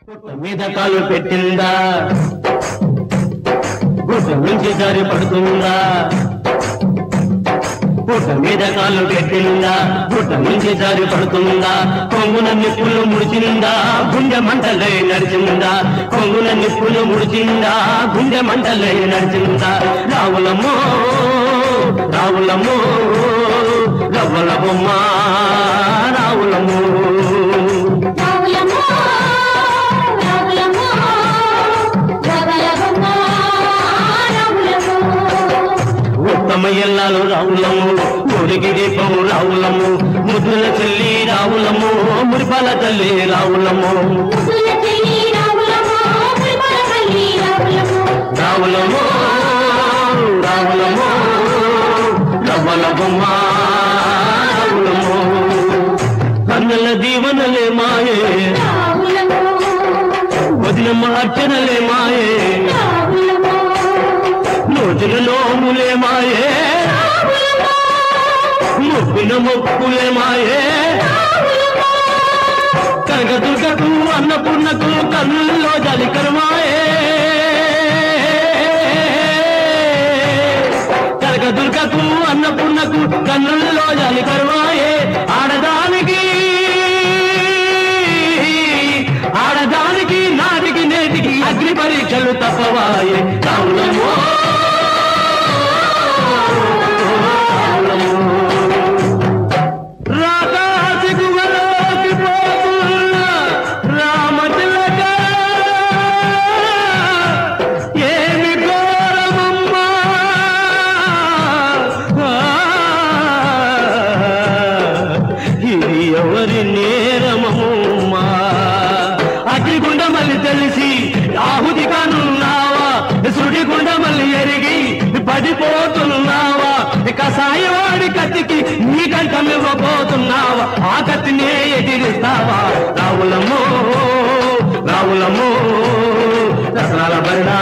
పుట్ట మీద కాలు పెట్టిందా గుట్ట నుంచి జారి పడుతుందా పుట్ట మీద కాలు పెట్టిందా గుట్ట నుంచి జారి పడుతుందా కొంగున నిప్పులు ముడిచిందా గుండె మంటలై నడిచిందా కొంగున నిప్పులు ముడిచిందా గుండె మంటలై నడిచిందా రావులమ్మో రావులమ్మో రవ్వల బొమ్మ రావులమ్మో రావులమ్మో రావులమ్మో రవలవమ్మో రావులమ్మో ఉత్తమ ఎల్లాలు రావులము ఊరికి దీపము రావులము ముద్దుల చెల్లి రావులము మురిపాల తల్లి రావులము ముద్దుల చెల్లి రావులమ్మో పులిపలపల్లి రావులమ్మో రావులము రావులము రవ్వల బొమ్మ రావులము కన్నుల దీవనలే మాయే రావులమ్మో వదినమ్మ అర్చనలే మాయే రావులమ్మో నోజుల నోములే మాయే మొక్కిన మొక్కులే మాయే కనకదుర్గకు అన్నపూర్ణకు కన్నుల్లో జలికరమాయే కనకదుర్గకు అన్నపూర్ణకు కన్నుల్లో జలికరమాయే ఆడదానికి ఆడదానికి నాటికి నేటికి అగ్ని పరీక్షలు తప్పవాయే రాములమ్మో రాకాశిగువలోకి పోతున్న రామతిలక ఏమి ఘోరమమ్మా ఇది ఎవరి నేరమమ్మా అగ్నిగుండ మళ్ళీ తెలిసి ఆహుతి కానున్నావా సుడిగుండ మళ్ళీ ఎరిగి పడిపోతున్నావా కసాయవాడి కత్తికి నీ కంఠం ఇవ్వబోతున్నావా ఆ కత్తినే ఎదిరిస్తావా రావులమ్మో రావులమ్మో రసనాల బరిడా